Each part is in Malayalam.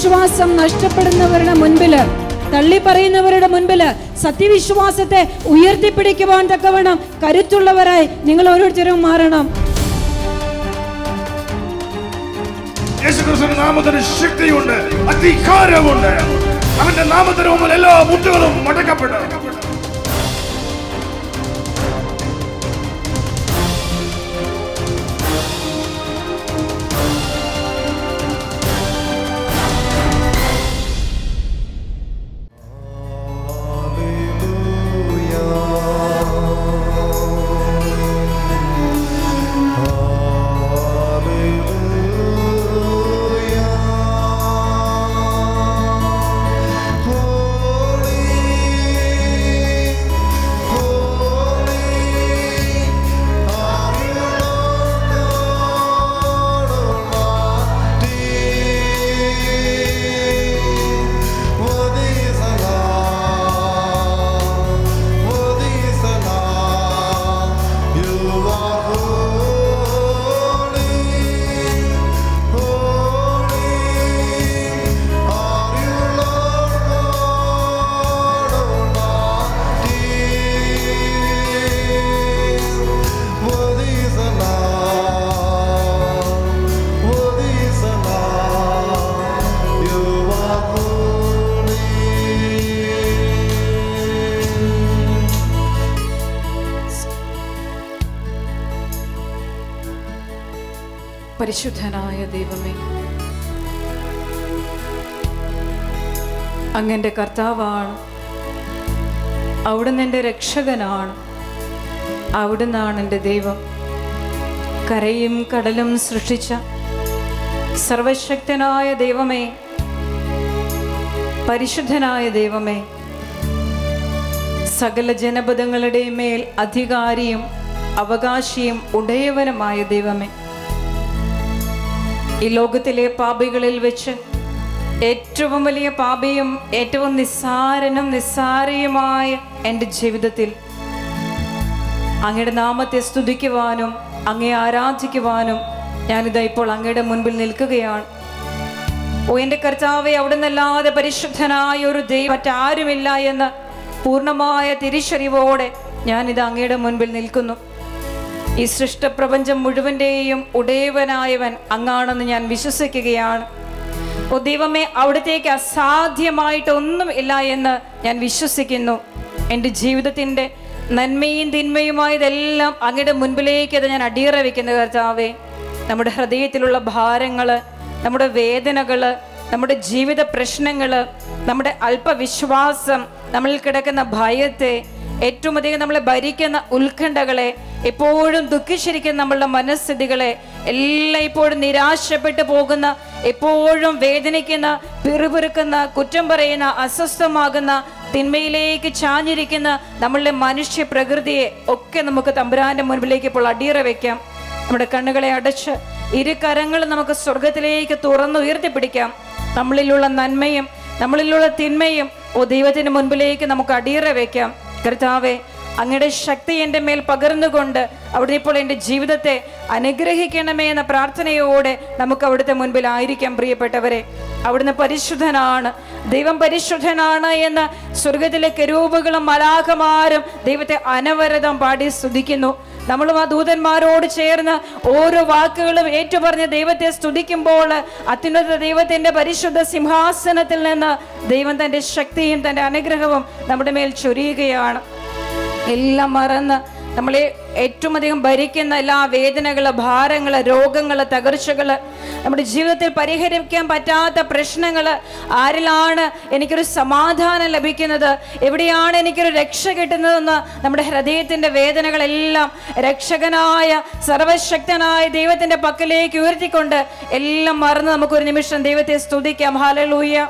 സത്യവിശ്വാസം നഷ്ടപ്പെടുന്നവരുടെ മുൻപില് തള്ളി പറയുന്നവരുടെ മുൻപില് സത്യവിശ്വാസത്തെ ഉയർത്തിപ്പിടിക്കുവാൻ തക്കവണ്ണം കരുത്തുള്ളവരായി നിങ്ങൾ ഓരോരുത്തരും മാറണം യേശുക്രിസ്തുവിന്റെ നാമത്തിന് ശക്തിയുണ്ട് അധികാരമുണ്ട് അവന്റെ നാമത്തിന് മുമ്പിൽ എല്ലാ മുട്ടുകളും മടക്കപ്പെട്ടു പരിശുദ്ധനായ ദൈവമേ അങ്ങൻ്റെ കർത്താവാണ് അവിടുന്ന് എൻ്റെ രക്ഷകനാണ് അവിടുന്നാണ് എൻ്റെ ദൈവം കരയും കടലും സൃഷ്ടിച്ച സർവശക്തനായ ദൈവമേ പരിശുദ്ധനായ ദൈവമേ സകല ജനപദങ്ങളുടെയും മേൽ അധികാരിയും അവകാശിയും ഉടയവനുമായ ദൈവമേ ഈ ലോകത്തിലെ പാപികളിൽ വെച്ച് ഏറ്റവും വലിയ പാപിയും ഏറ്റവും നിസ്സാരനും നിസ്സാരയുമായ എൻ്റെ ജീവിതത്തിൽ അങ്ങയുടെ നാമത്തെ സ്തുതിക്കുവാനും അങ്ങയെ ആരാധിക്കുവാനും ഞാനിതാ ഇപ്പോൾ അങ്ങയുടെ മുൻപിൽ നിൽക്കുകയാണ് ഓ എൻ്റെ കർത്താവെ അവിടുന്നല്ലാതെ പരിശുദ്ധനായ ഒരു ദൈവം മറ്റാരുമില്ല എന്ന് പൂർണ്ണമായ തിരിച്ചറിവോടെ ഞാനിത് അങ്ങയുടെ മുൻപിൽ നിൽക്കുന്നു ഈ സൃഷ്ടപ്രപഞ്ചം മുഴുവൻ്റെയും ഉടയവനായവൻ അങ്ങാണെന്ന് ഞാൻ വിശ്വസിക്കുകയാണ് ഓ ദൈവമേ അവിടത്തേക്ക് അസാധ്യമായിട്ട് ഒന്നും ഇല്ല എന്ന് ഞാൻ വിശ്വസിക്കുന്നു എൻ്റെ ജീവിതത്തിൻ്റെ നന്മയും തിന്മയുമായതെല്ലാം അങ്ങയുടെ മുൻപിലേക്ക് അത് ഞാൻ അടിയറ വെക്കുന്ന കർത്താവേ നമ്മുടെ ഹൃദയത്തിലുള്ള ഭാരങ്ങൾ നമ്മുടെ വേദനകൾ നമ്മുടെ ജീവിത പ്രശ്നങ്ങൾ നമ്മുടെ അല്പവിശ്വാസം നമ്മളിൽ കിടക്കുന്ന ഭയത്തെ ഏറ്റവും അധികം നമ്മളെ ഭരിക്കുന്ന ഉത്കണ്ഠകളെ എപ്പോഴും ദുഃഖിച്ചിരിക്കുന്ന നമ്മളുടെ മനസ്ഥിതികളെ എല്ലാം ഇപ്പോഴും നിരാശപ്പെട്ടു പോകുന്ന എപ്പോഴും വേദനിക്കുന്ന പിറുപിറുക്കുന്ന കുറ്റം പറയുന്ന അസ്വസ്ഥമാകുന്ന തിന്മയിലേക്ക് ചാഞ്ഞിരിക്കുന്ന നമ്മളുടെ മനുഷ്യ പ്രകൃതിയെ ഒക്കെ നമുക്ക് തമ്പുരാന്റെ മുൻപിലേക്ക് ഇപ്പോൾ അടിയറ വെക്കാം നമ്മുടെ കണ്ണുകളെ അടച്ച് ഇരു കരങ്ങളും നമുക്ക് സ്വർഗത്തിലേക്ക് തുറന്ന് ഉയർത്തിപ്പിടിക്കാം നമ്മളിലുള്ള നന്മയും നമ്മളിലുള്ള തിന്മയും ഓ ദൈവത്തിന് മുൻപിലേക്ക് നമുക്ക് അടിയറ വെക്കാം കർത്താവെ അങ്ങയുടെ ശക്തി എൻ്റെ മേൽ പകർന്നുകൊണ്ട് അവിടെ ഇപ്പോൾ എൻ്റെ ജീവിതത്തെ അനുഗ്രഹിക്കണമേ എന്ന പ്രാർത്ഥനയോടെ നമുക്ക് അവിടുത്തെ മുൻപിൽ ആയിരിക്കാം പ്രിയപ്പെട്ടവരെ അവിടുന്ന് പരിശുദ്ധനാണ് ദൈവം പരിശുദ്ധനാണ് എന്ന് സ്വർഗത്തിലെ കരൂപുകളും മലാഖമാരും ദൈവത്തെ അനവരതം പാടി സ്തുതിക്കുന്നു നമ്മളും ആ ദൂതന്മാരോട് ചേർന്ന് ഓരോ വാക്കുകളും ഏറ്റുപറഞ്ഞ് ദൈവത്തെ സ്തുതിക്കുമ്പോൾ അത്യുന്നത ദൈവത്തിന്റെ പരിശുദ്ധ സിംഹാസനത്തിൽ നിന്ന് ദൈവം തന്റെ ശക്തിയും തന്റെ അനുഗ്രഹവും നമ്മുടെ മേൽ ചൊരിയുകയാണ് എല്ലാം മറന്ന് നമ്മളെ ഏറ്റവും അധികം ഭരിക്കുന്ന എല്ലാ വേദനകൾ ഭാരങ്ങൾ രോഗങ്ങൾ തകർച്ചകൾ നമ്മുടെ ജീവിതത്തിൽ പരിഹരിക്കാൻ പറ്റാത്ത പ്രശ്നങ്ങൾ ആരിലാണ് എനിക്കൊരു സമാധാനം ലഭിക്കുന്നത് എവിടെയാണ് എനിക്കൊരു രക്ഷ കിട്ടുന്നതെന്ന് നമ്മുടെ ഹൃദയത്തിൻ്റെ വേദനകളെല്ലാം രക്ഷകനായ സർവശക്തനായ ദൈവത്തിൻ്റെ പക്കലേക്ക് ഉയർത്തിക്കൊണ്ട് എല്ലാം മറന്ന് നമുക്കൊരു നിമിഷം ദൈവത്തെ സ്തുതിക്കാം ഹാലലൂയ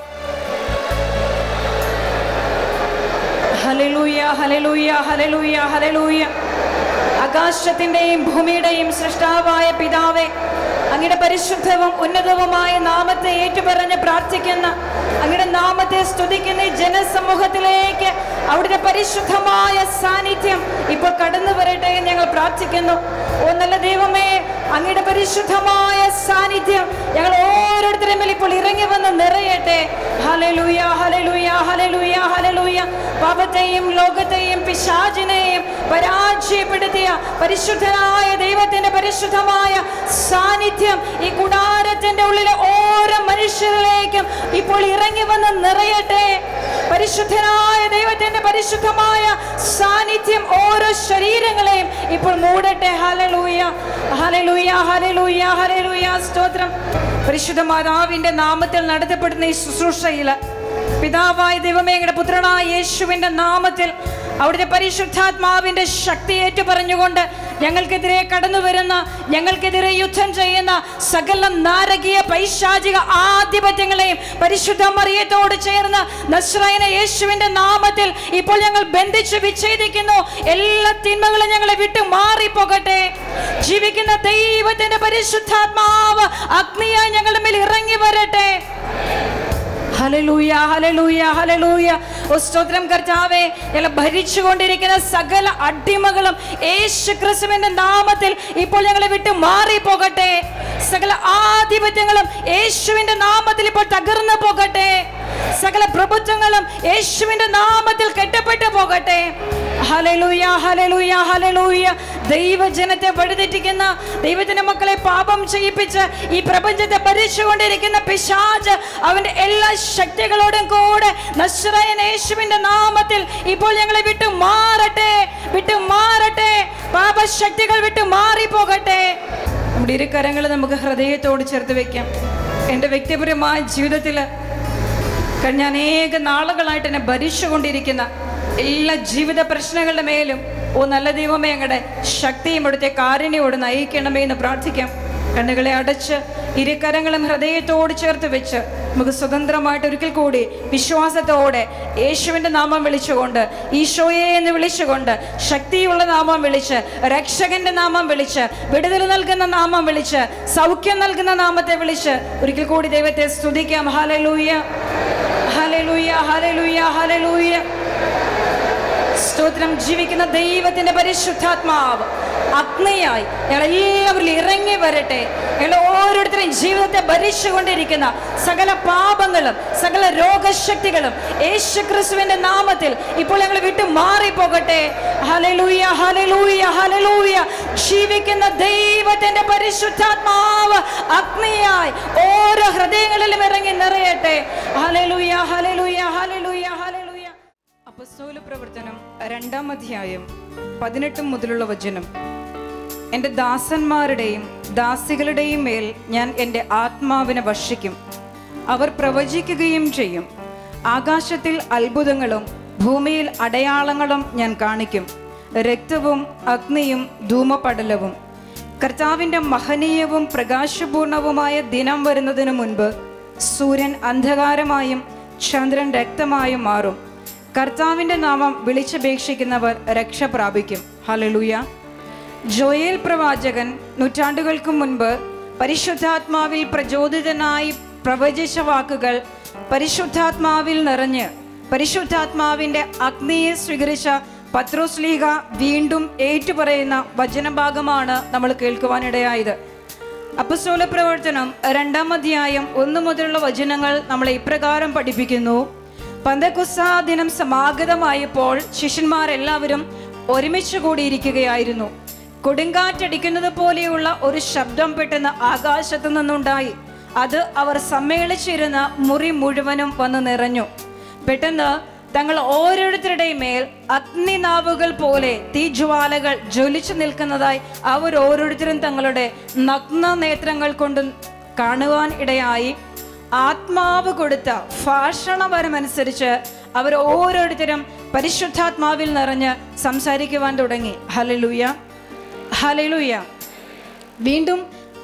ഹലലൂയ ഹലലൂയ ഹലലൂയ ഹലലൂയ ആകാശത്തിന്റെയും ഭൂമിയുടെയും സൃഷ്ടാവായ പിതാവേ അങ്ങയുടെ പരിശുദ്ധവും ഉന്നതവുമായ നാമത്തെ ഏറ്റുപറഞ്ഞ് പ്രാർത്ഥിക്കുന്ന അങ്ങയുടെ നാമത്തെ സ്തുതിക്കുന്ന ഈ ജനസമൂഹത്തിലേക്ക് അവിടുത്തെ പരിശുദ്ധമായ സാന്നിധ്യം ഇപ്പോൾ കടന്നു വരട്ടെ എന്ന് ഞങ്ങൾ പ്രാർത്ഥിക്കുന്നു ഓ നല്ല ദൈവമേ അങ്ങയുടെ പരിശുദ്ധമായ സാന്നിധ്യം ഞങ്ങൾ ഓരോരുത്തരും മേൽ ഇപ്പോൾ ഇറങ്ങി വന്ന് നിറയട്ടെ ഹലലൂയ ഹലലൂയ ഹലലൂയ ഹലലൂയ പാപത്തെയും ലോകത്തെയും പിശാചിനെയും പരാജയപ്പെടുത്തിയ പരിശുദ്ധനായ ദൈവത്തിന്റെ പരിശുദ്ധമായ സാന്നിധ്യം ഈ കുടാരത്തിന്റെ ഉള്ളിലെ ഓരോ മനുഷ്യരിലേക്കും ഇപ്പോൾ ഇറങ്ങി വന്ന് നിറയട്ടെ പരിശുദ്ധനായ ദൈവത്തിന്റെ പരിശുദ്ധമായ സാന്നിധ്യം ഓരോ ശരീരങ്ങളെയും ഇപ്പോൾ മൂടട്ടെ ഹലലൂയ ഹലലൂയ ഹലലൂയ ഹലലൂയ സ്തോത്രം പരിശുദ്ധ മാതാവിന്റെ നാമത്തിൽ നടത്തപ്പെടുന്ന ഈ ശുശ്രൂഷയില് പിതാവായ ദൈവമേ ഞങ്ങളുടെ പുത്രനായ യേശുവിന്റെ നാമത്തിൽ അവിടുത്തെ പരിശുദ്ധാത്മാവിന്റെ ശക്തി ഏറ്റു പറഞ്ഞുകൊണ്ട് ഞങ്ങൾക്കെതിരെ കടന്നു വരുന്ന ഞങ്ങൾക്കെതിരെ യുദ്ധം ചെയ്യുന്ന സകല നാരകീയ പൈശാചിക ആധിപത്യങ്ങളെയും പരിശുദ്ധ മറിയത്തോട് ചേർന്ന് നസ്രൈന യേശുവിന്റെ നാമത്തിൽ ഇപ്പോൾ ഞങ്ങൾ ബന്ധിച്ച് വിച്ഛേദിക്കുന്നു എല്ലാ തിന്മകളും ഞങ്ങളെ വിട്ടു മാറിപ്പോകട്ടെ ജീവിക്കുന്ന ദൈവത്തിന്റെ പരിശുദ്ധാത്മാവ് അഗ്നിയായി ഞങ്ങളുടെ മേൽ ഇറങ്ങി വരട്ടെ ഹലലൂയ ഹലലൂയ ഹലലൂയ ഓ സ്തോത്രം കർത്താവേ ഞങ്ങൾ ഭരിച്ചുകൊണ്ടിരിക്കുന്ന സകല അടിമകളും യേശു ക്രിസ്തുവിന്റെ നാമത്തിൽ ഇപ്പോൾ ഞങ്ങളെ വിട്ട് മാറിപ്പോകട്ടെ സകല ആധിപത്യങ്ങളും യേശുവിന്റെ നാമത്തിൽ ഇപ്പോൾ തകർന്നു പോകട്ടെ സകല പ്രഭുത്വങ്ങളും യേശുവിന്റെ നാമത്തിൽ കെട്ടപ്പെട്ടു പോകട്ടെ ഹലലൂയ ഹലലൂയ ഹലലൂയ ദൈവജനത്തെ വഴിതെറ്റിക്കുന്ന ദൈവത്തിന്റെ മക്കളെ പാപം ചെയ്യിപ്പിച്ച് ഈ പ്രപഞ്ചത്തെ ഭരിച്ചുകൊണ്ടിരിക്കുന്ന പിശാജ് അവന്റെ എല്ലാ ശക്തികളോടും കൂടെ നശ്രയൻ യേശുവിന്റെ നാമത്തിൽ ഇപ്പോൾ ഞങ്ങളെ വിട്ടു മാറട്ടെ വിട്ടു മാറട്ടെ പാപശക്തികൾ വിട്ടു മാറിപ്പോകട്ടെ നമ്മുടെ ഇരു കരങ്ങൾ നമുക്ക് ഹൃദയത്തോട് ചേർത്ത് വെക്കാം എൻ്റെ വ്യക്തിപരമായ ജീവിതത്തിൽ കഴിഞ്ഞ അനേക നാളുകളായിട്ട് എന്നെ ഭരിച്ചുകൊണ്ടിരിക്കുന്ന എല്ലാ ജീവിത പ്രശ്നങ്ങളുടെ മേലും ഓ നല്ല ദൈവമേ ഞങ്ങളുടെ ശക്തിയും ഇവിടുത്തെ കാരുണ്യോട് നയിക്കണമേ എന്ന് പ്രാർത്ഥിക്കാം കണ്ണുകളെ അടച്ച് ഇരുകരങ്ങളും ഹൃദയത്തോട് ചേർത്ത് വെച്ച് നമുക്ക് സ്വതന്ത്രമായിട്ട് ഒരിക്കൽ കൂടി വിശ്വാസത്തോടെ യേശുവിൻ്റെ നാമം വിളിച്ചുകൊണ്ട് ഈശോയെ എന്ന് വിളിച്ചുകൊണ്ട് ശക്തിയുള്ള നാമം വിളിച്ച് രക്ഷകന്റെ നാമം വിളിച്ച് വിടുതൽ നൽകുന്ന നാമം വിളിച്ച് സൗഖ്യം നൽകുന്ന നാമത്തെ വിളിച്ച് ഒരിക്കൽ കൂടി ദൈവത്തെ സ്തുതിക്കാം ഹലലൂയ ഹലലൂയ ഹലലൂയ ഹലലൂയ സ്തോത്രം ജീവിക്കുന്ന ദൈവത്തിന്റെ പരിശുദ്ധാത്മാവ് അഗ്നിയായി ഞങ്ങൾ എല്ലാവരിലും ഇറങ്ങി വരട്ടെ ഞങ്ങൾ ഓരോരുത്തരും ജീവിതത്തെ ഭരിച്ചുകൊണ്ടിരിക്കുന്ന സകല പാപങ്ങളും സകല രോഗശക്തികളും യേശു ക്രിസ്തുവിന്റെ നാമത്തിൽ ഇപ്പോൾ ഞങ്ങൾ വിട്ടു മാറിപ്പോകട്ടെ ഹലലൂയ ഹലലൂയ ഹലലൂയ ജീവിക്കുന്ന ദൈവത്തിന്റെ പരിശുദ്ധാത്മാവ് അഗ്നിയായി ഓരോ ഹൃദയങ്ങളിലും ഇറങ്ങി നിറയട്ടെ ഹലലൂയ ഹലലൂയ ഹലലൂയ ഹലലൂയ അപ്പസ്തോല പ്രവർത്തനം രണ്ടാം അധ്യായം പതിനെട്ട് മുതലുള്ള വചനം എൻ്റെ ദാസന്മാരുടെയും ദാസികളുടെയും മേൽ ഞാൻ എൻ്റെ ആത്മാവിനെ വർഷിക്കും അവർ പ്രവചിക്കുകയും ചെയ്യും ആകാശത്തിൽ അത്ഭുതങ്ങളും ഭൂമിയിൽ അടയാളങ്ങളും ഞാൻ കാണിക്കും രക്തവും അഗ്നിയും ധൂമപടലവും കർത്താവിൻ്റെ മഹനീയവും പ്രകാശപൂർണവുമായ ദിനം വരുന്നതിനു മുൻപ് സൂര്യൻ അന്ധകാരമായും ചന്ദ്രൻ രക്തമായും മാറും കർത്താവിൻ്റെ നാമം വിളിച്ചപേക്ഷിക്കുന്നവർ രക്ഷ പ്രാപിക്കും ഹലലൂയ ജോയേൽ പ്രവാചകൻ നൂറ്റാണ്ടുകൾക്ക് മുൻപ് പരിശുദ്ധാത്മാവിൽ പ്രചോദിതനായി പ്രവചിച്ച വാക്കുകൾ പരിശുദ്ധാത്മാവിൽ നിറഞ്ഞ് പരിശുദ്ധാത്മാവിൻ്റെ അഗ്നിയെ സ്വീകരിച്ച പത്രോസ്ലീഹ വീണ്ടും ഏറ്റുപറയുന്ന വചനഭാഗമാണ് നമ്മൾ കേൾക്കുവാനിടയായത് അപ്പസ്തോല പ്രവർത്തനം രണ്ടാം അധ്യായം ഒന്ന് മുതലുള്ള വചനങ്ങൾ നമ്മളെ ഇപ്രകാരം പഠിപ്പിക്കുന്നു പന്തക്കുസ്സാ ദിനം സമാഗതമായപ്പോൾ ശിഷ്യന്മാരെല്ലാവരും ഒരുമിച്ച് കൂടിയിരിക്കുകയായിരുന്നു കൊടുങ്കാറ്റടിക്കുന്നത് പോലെയുള്ള ഒരു ശബ്ദം പെട്ടെന്ന് ആകാശത്തു നിന്നുണ്ടായി അത് അവർ സമ്മേളിച്ചിരുന്ന മുറി മുഴുവനും വന്ന് നിറഞ്ഞു പെട്ടെന്ന് തങ്ങൾ ഓരോരുത്തരുടെയും മേൽ അഗ്നിനാവുകൾ പോലെ തീജ്വാലകൾ ജ്വലിച്ചു നിൽക്കുന്നതായി അവർ ഓരോരുത്തരും തങ്ങളുടെ നഗ്ന നേത്രങ്ങൾ കൊണ്ട് കാണുവാൻ ഇടയായി ആത്മാവ് കൊടുത്ത ഭാഷണപരമനുസരിച്ച് അവർ ഓരോരുത്തരും പരിശുദ്ധാത്മാവിൽ നിറഞ്ഞ് സംസാരിക്കുവാൻ തുടങ്ങി ഹലലൂയ ഹലലൂയ വീണ്ടും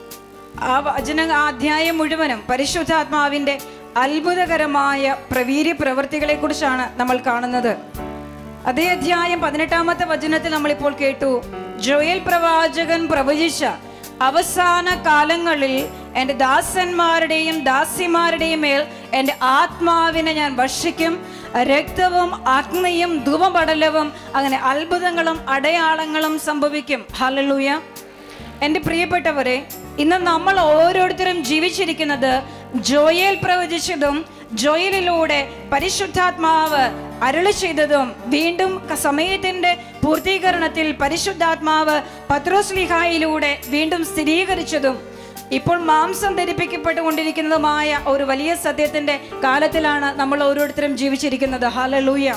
ആ വചന ആ അധ്യായം മുഴുവനും പരിശുദ്ധാത്മാവിൻ്റെ അത്ഭുതകരമായ പ്രവീര്യ പ്രവൃത്തികളെ കുറിച്ചാണ് നമ്മൾ കാണുന്നത് അതേ അധ്യായം പതിനെട്ടാമത്തെ വചനത്തിൽ നമ്മളിപ്പോൾ കേട്ടു ജോയൽ പ്രവാചകൻ പ്രവചിച്ച അവസാന കാലങ്ങളിൽ എൻ്റെ ദാസന്മാരുടെയും ദാസിമാരുടെയും മേൽ എൻ്റെ ആത്മാവിനെ ഞാൻ വർഷിക്കും രക്തവും അഗ്നിയും ധൂപപടലവും അങ്ങനെ അത്ഭുതങ്ങളും അടയാളങ്ങളും സംഭവിക്കും ഹലലൂയ എൻ്റെ പ്രിയപ്പെട്ടവരെ ഇന്ന് നമ്മൾ ഓരോരുത്തരും ജീവിച്ചിരിക്കുന്നത് ജോയേൽ പ്രവചിച്ചതും ജോയലിലൂടെ പരിശുദ്ധാത്മാവ് അരുളി ചെയ്തതും വീണ്ടും ക- സമയത്തിന്റെ പൂർത്തീകരണത്തിൽ പരിശുദ്ധാത്മാവ് പത്രോസ്ലിഹായിലൂടെ വീണ്ടും സ്ഥിരീകരിച്ചതും ഇപ്പോൾ മാംസം ധരിപ്പിക്കപ്പെട്ടുകൊണ്ടിരിക്കുന്നതുമായ ഒരു വലിയ സത്യത്തിന്റെ കാലത്തിലാണ് നമ്മൾ ഓരോരുത്തരും ജീവിച്ചിരിക്കുന്നത് ഹലലൂയ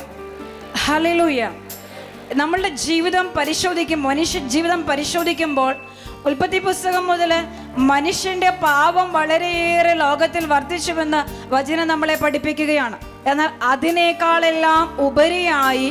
ഹലലൂയ നമ്മളുടെ ജീവിതം പരിശോധിക്കും മനുഷ്യ ജീവിതം പരിശോധിക്കുമ്പോൾ ഉൽപ്പത്തി പുസ്തകം മുതൽ മനുഷ്യന്റെ പാപം വളരെയേറെ ലോകത്തിൽ വർദ്ധിച്ചുവെന്ന് വചനം നമ്മളെ പഠിപ്പിക്കുകയാണ് എന്നാൽ അതിനേക്കാളെല്ലാം ഉപരിയായി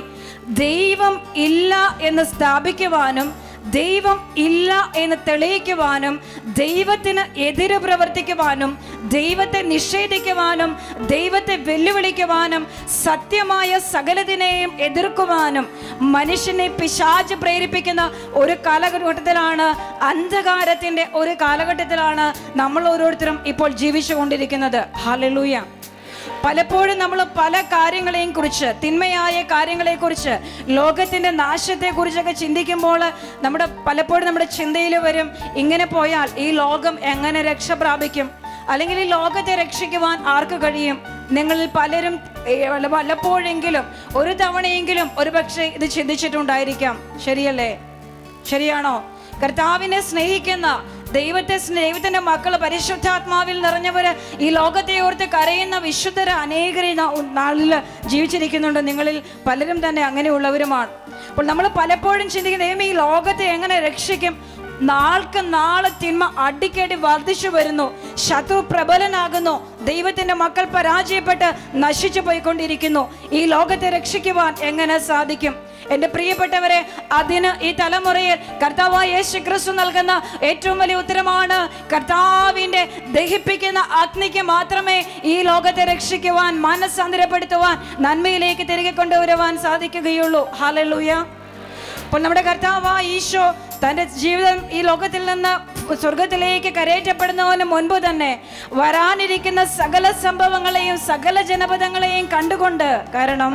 ദൈവം ഇല്ല എന്ന് സ്ഥാപിക്കുവാനും ദൈവം ഇല്ല എന്ന് തെളിയിക്കുവാനും ദൈവത്തിന് എതിര് പ്രവർത്തിക്കുവാനും ദൈവത്തെ നിഷേധിക്കുവാനും ദൈവത്തെ വെല്ലുവിളിക്കുവാനും സത്യമായ സകലതിനെയും എതിർക്കുവാനും മനുഷ്യനെ പിശാച് പ്രേരിപ്പിക്കുന്ന ഒരു കാലഘട്ടത്തിലാണ് അന്ധകാരത്തിന്റെ ഒരു കാലഘട്ടത്തിലാണ് നമ്മൾ ഓരോരുത്തരും ഇപ്പോൾ ജീവിച്ചുകൊണ്ടിരിക്കുന്നത് ഹലലൂയ പലപ്പോഴും നമ്മൾ പല കാര്യങ്ങളെയും കുറിച്ച് തിന്മയായ കാര്യങ്ങളെ കുറിച്ച് ലോകത്തിന്റെ നാശത്തെ കുറിച്ചൊക്കെ ചിന്തിക്കുമ്പോൾ നമ്മുടെ പലപ്പോഴും നമ്മുടെ ചിന്തയിൽ വരും ഇങ്ങനെ പോയാൽ ഈ ലോകം എങ്ങനെ രക്ഷ പ്രാപിക്കും അല്ലെങ്കിൽ ഈ ലോകത്തെ രക്ഷിക്കുവാൻ ആർക്ക് കഴിയും നിങ്ങളിൽ പലരും ഏ, വല്ല- വല്ലപ്പോഴെങ്കിലും ഒരു തവണയെങ്കിലും ഒരു പക്ഷേ ഇത് ചിന്തിച്ചിട്ടുണ്ടായിരിക്കാം ശരിയല്ലേ ശരിയാണോ കർത്താവിനെ സ്നേഹിക്കുന്ന ദൈവത്തെ സ്നേ- ദൈവത്തിന്റെ മക്കൾ പരിശുദ്ധാത്മാവിൽ നിറഞ്ഞവര് ഈ ലോകത്തെ ഓർത്ത് കരയുന്ന വിശുദ്ധര അനേകരെ നാളിൽ ജീവിച്ചിരിക്കുന്നുണ്ട് നിങ്ങളിൽ പലരും തന്നെ അങ്ങനെയുള്ളവരുമാണ് അപ്പോൾ നമ്മൾ പലപ്പോഴും ചിന്തിക്കുന്ന ദൈവം ഈ ലോകത്തെ എങ്ങനെ രക്ഷിക്കും നാൾക്ക് നാളെ തിന്മ അടിക്കടി വർദ്ധിച്ചു വരുന്നു ശത്രു പ്രബലനാകുന്നു ദൈവത്തിന്റെ മക്കൾ പരാജയപ്പെട്ട് നശിച്ചു പോയിക്കൊണ്ടിരിക്കുന്നു ഈ ലോകത്തെ രക്ഷിക്കുവാൻ എങ്ങനെ സാധിക്കും എന്റെ പ്രിയപ്പെട്ടവരെ അതിന് ഈ തലമുറയിൽ കർത്താവായ യേശു ക്രിസ്തു നൽകുന്ന ഏറ്റവും വലിയ ഉത്തരമാണ് കർത്താവിന്റെ ദഹിപ്പിക്കുന്ന അഗ്നിക്ക് മാത്രമേ ഈ ലോകത്തെ രക്ഷിക്കുവാൻ മനസ്സാന്തരപ്പെടുത്തുവാൻ നന്മയിലേക്ക് തിരികെ കൊണ്ടുവരുവാൻ സാധിക്കുകയുള്ളൂ ഹാലലൂയ അപ്പോൾ നമ്മുടെ കർത്താവായ ഈശോ തൻ്റെ ജീവിതം ഈ ലോകത്തിൽ നിന്ന് സ്വർഗത്തിലേക്ക് കരയേറ്റപ്പെടുന്നതിന് മുൻപ് തന്നെ വരാനിരിക്കുന്ന സകല സംഭവങ്ങളെയും സകല ജനപദങ്ങളെയും കണ്ടുകൊണ്ട് കാരണം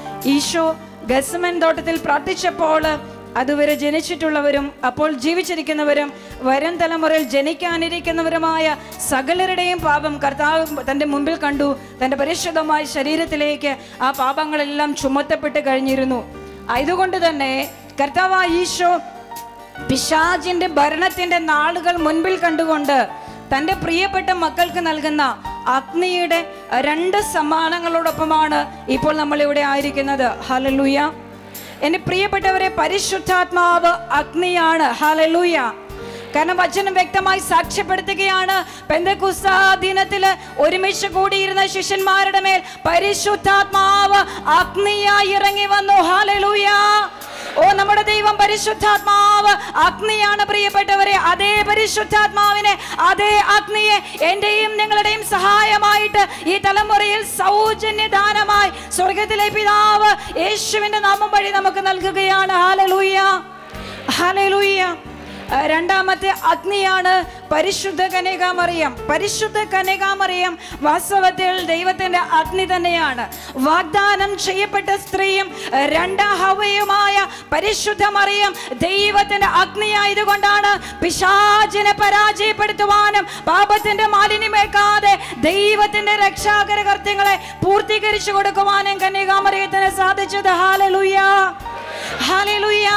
ഈശോ ഗസ്മൻ തോട്ടത്തിൽ പ്രാർത്ഥിച്ചപ്പോൾ അതുവരെ ജനിച്ചിട്ടുള്ളവരും അപ്പോൾ ജീവിച്ചിരിക്കുന്നവരും വരും തലമുറയിൽ ജനിക്കാനിരിക്കുന്നവരുമായ സകലരുടെയും പാപം കർത്താവ് തൻ്റെ മുമ്പിൽ കണ്ടു തൻ്റെ പരിശുദ്ധമായ ശരീരത്തിലേക്ക് ആ പാപങ്ങളെല്ലാം ചുമത്തപ്പെട്ട് കഴിഞ്ഞിരുന്നു അതുകൊണ്ട് തന്നെ കർത്താവായ ഈശോ പിശാചിന്റെ ഭരണത്തിന്റെ നാളുകൾ മുൻപിൽ കണ്ടുകൊണ്ട് തൻ്റെ പ്രിയപ്പെട്ട മക്കൾക്ക് നൽകുന്ന അഗ്നിയുടെ രണ്ട് സമ്മാനങ്ങളോടൊപ്പമാണ് ഇപ്പോൾ നമ്മൾ ഇവിടെ ആയിരിക്കുന്നത് ഹലലൂയ എന്റെ പ്രിയപ്പെട്ടവരെ പരിശുദ്ധാത്മാവ് അഗ്നിയാണ് ഹലലൂയ കാരണം വചനം വ്യക്തമായി സാക്ഷ്യപ്പെടുത്തുകയാണ് പെന്തക്കുസ്ത ദിനത്തില് ഒരുമിച്ച് കൂടിയിരുന്ന ശിഷ്യന്മാരുടെ മേൽ പരിശുദ്ധാത്മാവ് അഗ്നിയായി ഇറങ്ങി വന്നു ഹാലലൂയ ഓ നമ്മുടെ ദൈവം പരിശുദ്ധാത്മാവ് അഗ്നിയാണ് പ്രിയപ്പെട്ടവരെ അതേ പരിശുദ്ധാത്മാവിനെ അതേ അഗ്നിയെ എന്റെയും നിങ്ങളുടെയും സഹായമായിട്ട് ഈ തലമുറയിൽ സൗജന്യ ദാനമായി സ്വർഗത്തിലെ പിതാവ് യേശുവിന്റെ നാമം വഴി നമുക്ക് നൽകുകയാണ് ഹാലലൂയ ഹാലലൂയ അഹ് രണ്ടാമത്തെ അഗ്നിയാണ് പരിശുദ്ധ കന്യകാമറിയം പരിശുദ്ധ കന്യകാമറിയം വാസ്തവത്തിൽ ദൈവത്തിന്റെ അഗ്നി തന്നെയാണ് വാഗ്ദാനം ചെയ്യപ്പെട്ട സ്ത്രീയും അഹ് രണ്ടാം ഹവയുമായ പരിശുദ്ധ മറിയം ദൈവത്തിന്റെ അഗ്നിയായതുകൊണ്ടാണ് പിശാചിനെ പരാജയപ്പെടുത്തുവാനും പാപത്തിന്റെ മാലിന്യമേക്കാതെ ദൈവത്തിന്റെ രക്ഷാകര കൃത്യങ്ങളെ പൂർത്തീകരിച്ചു കൊടുക്കുവാനും കന്യകാമറിയത്തിന് സാധിച്ചത് ഹാലലുയ ഹാലലുയ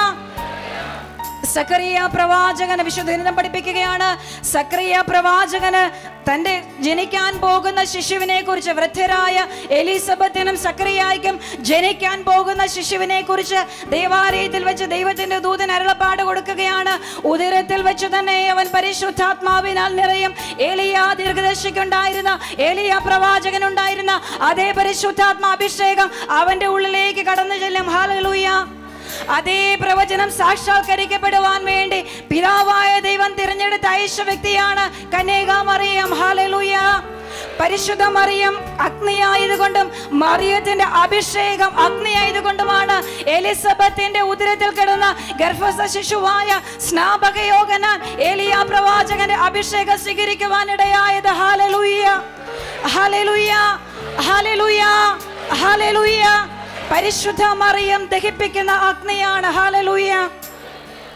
സക്കറിയ പ്രവാചകന് വിശുദ്ധ പഠിപ്പിക്കുകയാണ് സക്കറിയ പ്രവാചകന് തന്റെ ജനിക്കാൻ പോകുന്ന ശിശുവിനെ കുറിച്ച് വൃദ്ധരായ എലിസബത്തിനും സക്കറിയായിക്കും ജനിക്കാൻ പോകുന്ന ശിശുവിനെ കുറിച്ച് ദേവാലയത്തിൽ വെച്ച് ദൈവത്തിന്റെ ദൂതൻ അരുളപ്പാട് കൊടുക്കുകയാണ് ഉദരത്തിൽ വെച്ച് തന്നെ അവൻ പരിശുദ്ധാത്മാവിനാൽ നിറയും ഏലിയ ദീർഘദർശിക്കുണ്ടായിരുന്ന ഏലിയ പ്രവാചകനുണ്ടായിരുന്ന അതേ പരിശുദ്ധാത്മാ അഭിഷേകം അവന്റെ ഉള്ളിലേക്ക് കടന്നു ചെല്ലും ഹാലലൂയ അതേ പ്രവചനം സാക്ഷാത്കരിക്കപ്പെടുവാൻ വേണ്ടി പിതാവായ ദൈവം തിരഞ്ഞെടുത്ത അയച്ച വ്യക്തിയാണ് കന്യകാമറിയം ഹാലലൂയ പരിശുദ്ധ മറിയം അഗ്നിയായതുകൊണ്ടും മറിയത്തിന്റെ അഭിഷേകം അഗ്നിയായതുകൊണ്ടുമാണ് എലിസബത്തിന്റെ ഉദരത്തിൽ കിടന്ന ഗർഭസ്ഥ ശിശുവായ സ്നാപകയോഗനാൻ ഏലിയ പ്രവാചകന്റെ അഭിഷേകം സ്വീകരിക്കുവാനിടയായത് ഹാലലൂയ ഹാലലൂയ ഹാലലൂയ ഹാലലൂയ പരിശുദ്ധ മറിയം ദഹിപ്പിക്കുന്ന അഗ്നിയാണ് ഹാലലൂയ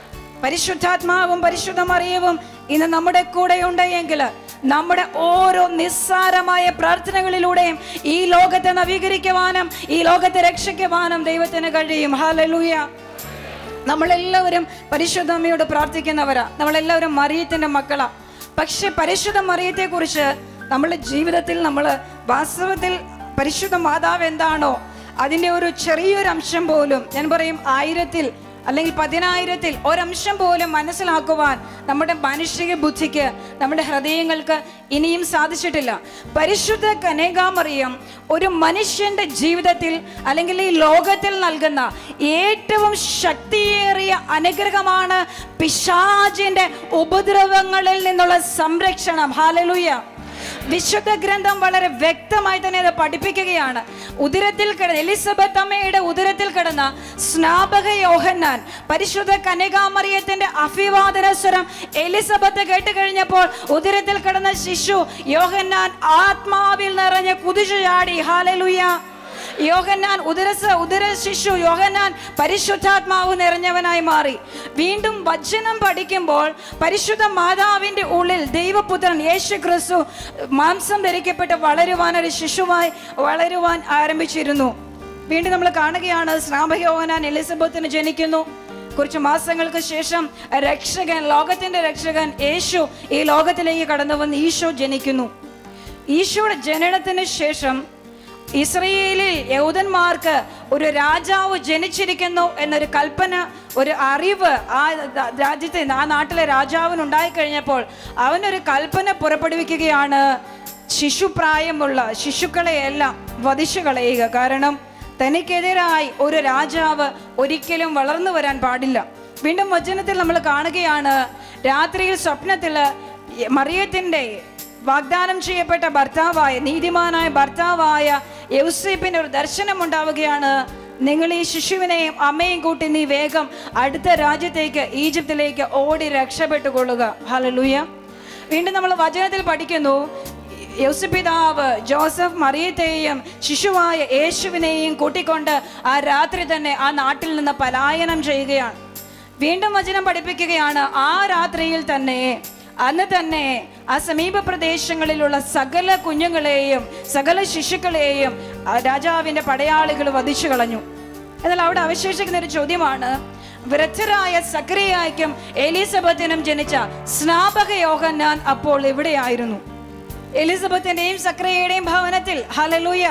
പരിശുദ്ധാത്മാവും പരിശുദ്ധ മറിയവും ഇന്ന് നമ്മുടെ കൂടെ ഉണ്ടെങ്കിൽ നമ്മുടെ ഓരോ നിസ്സാരമായ പ്രാർത്ഥനകളിലൂടെയും ഈ ലോകത്തെ നവീകരിക്കുവാനും ഈ ലോകത്തെ രക്ഷിക്കുവാനും ദൈവത്തിന് കഴിയും ഹാലലൂയ നമ്മളെല്ലാവരും പരിശുദ്ധ അമ്മയോട് പ്രാർത്ഥിക്കുന്നവരാ നമ്മളെല്ലാവരും മറിയത്തിന്റെ മക്കളാ പക്ഷെ പരിശുദ്ധ മറിയത്തെ കുറിച്ച് നമ്മുടെ ജീവിതത്തിൽ നമ്മൾ വാസ്തവത്തിൽ പരിശുദ്ധ മാതാവ് എന്താണോ അതിൻ്റെ ഒരു ചെറിയൊരു അംശം പോലും ഞാൻ പറയും ആയിരത്തിൽ അല്ലെങ്കിൽ പതിനായിരത്തിൽ ഒരംശം പോലും മനസ്സിലാക്കുവാൻ നമ്മുടെ മാനുഷിക ബുദ്ധിക്ക് നമ്മുടെ ഹൃദയങ്ങൾക്ക് ഇനിയും സാധിച്ചിട്ടില്ല പരിശുദ്ധ കനേകാമറിയം ഒരു മനുഷ്യന്റെ ജീവിതത്തിൽ അല്ലെങ്കിൽ ഈ ലോകത്തിൽ നൽകുന്ന ഏറ്റവും ശക്തിയേറിയ അനുഗ്രഹമാണ് പിശാചിന്റെ ഉപദ്രവങ്ങളിൽ നിന്നുള്ള സംരക്ഷണം ഹാലലുയ വിശുദ്ധ ഗ്രന്ഥം വളരെ വ്യക്തമായി തന്നെ അത് പഠിപ്പിക്കുകയാണ് ഉദരത്തിൽ കിടന്ന എലിസബത്ത് അമ്മയുടെ ഉദരത്തിൽ കിടന്ന സ്നാപക യോഹന്നാൻ പരിശുദ്ധ കനികാമറിയത്തിന്റെ അഭിവാദന സ്വരം എലിസബത്ത് കേട്ട് കഴിഞ്ഞപ്പോൾ ഉദരത്തിൽ കിടന്ന ശിശു യോഹന്നാൻ ആത്മാവിൽ നിറഞ്ഞ് കുതിച്ചു ചാടി ഹാലലുയ യോഹന്നാൻ ഉദരസ ഉദര ശിശു യോഹന്നാൻ പരിശുദ്ധാത്മാവ് നിറഞ്ഞവനായി മാറി വീണ്ടും വചനം പഠിക്കുമ്പോൾ പരിശുദ്ധ മാതാവിന്റെ ഉള്ളിൽ ദൈവപുത്രൻ യേശു ക്രിസ്തു മാംസം ധരിക്കപ്പെട്ട് വളരുവാൻ ഒരു ശിശുവായി വളരുവാൻ ആരംഭിച്ചിരുന്നു വീണ്ടും നമ്മൾ കാണുകയാണ് സ്നാപക യോഹന്നാൻ എലിസബത്തിന് ജനിക്കുന്നു കുറച്ച് മാസങ്ങൾക്ക് ശേഷം രക്ഷകൻ ലോകത്തിന്റെ രക്ഷകൻ യേശു ഈ ലോകത്തിലേക്ക് കടന്നു വന്ന് ഈശോ ജനിക്കുന്നു ഈശോയുടെ ജനനത്തിന് ശേഷം ഇസ്രയേലിൽ യഹൂദന്മാർക്ക് ഒരു രാജാവ് ജനിച്ചിരിക്കുന്നു എന്നൊരു കൽപ്പന ഒരു അറിവ് ആ ദ- രാജ്യത്തെ ആ നാട്ടിലെ രാജാവിന് ഉണ്ടായിക്കഴിഞ്ഞപ്പോൾ അവനൊരു കൽപ്പന പുറപ്പെടുവിക്കുകയാണ് ശിശുപ്രായമുള്ള ശിശുക്കളെ എല്ലാം വധിച്ചു കളയുക കാരണം തനിക്കെതിരായി ഒരു രാജാവ് ഒരിക്കലും വളർന്നു വരാൻ പാടില്ല വീണ്ടും വചനത്തിൽ നമ്മൾ കാണുകയാണ് രാത്രിയിൽ സ്വപ്നത്തിൽ മറിയത്തിന്റെ വാഗ്ദാനം ചെയ്യപ്പെട്ട ഭർത്താവായ നീതിമാനായ ഭർത്താവായ യൗസേപ്പിന് ഒരു ദർശനം ഉണ്ടാവുകയാണ് നിങ്ങൾ ഈ ശിശുവിനെയും അമ്മയും കൂട്ടി നീ വേഗം അടുത്ത രാജ്യത്തേക്ക് ഈജിപ്തിലേക്ക് ഓടി രക്ഷപ്പെട്ടുകൊള്ളുക ഹലലൂയ വീണ്ടും നമ്മൾ വചനത്തിൽ പഠിക്കുന്നു യൗസപിതാവ് ജോസഫ് മറിയത്തെയും ശിശുവായ യേശുവിനെയും കൂട്ടിക്കൊണ്ട് ആ രാത്രി തന്നെ ആ നാട്ടിൽ നിന്ന് പലായനം ചെയ്യുകയാണ് വീണ്ടും വചനം പഠിപ്പിക്കുകയാണ് ആ രാത്രിയിൽ തന്നെ അന്ന് തന്നെ ആ സമീപ പ്രദേശങ്ങളിലുള്ള സകല കുഞ്ഞുങ്ങളെയും സകല ശിശുക്കളെയും ആ രാജാവിന്റെ പടയാളികൾ വധിച്ചു കളഞ്ഞു എന്നാൽ അവിടെ അവശേഷിക്കുന്ന ഒരു ചോദ്യമാണ് വൃദ്ധരായ സക്രിയായ്ക്കും എലിസബത്തിനും ജനിച്ച സ്നാപക യോഹന്നാൻ അപ്പോൾ എവിടെയായിരുന്നു എലിസബത്തിന്റെയും സക്രിയയുടെയും ഭവനത്തിൽ ഹലലൂയ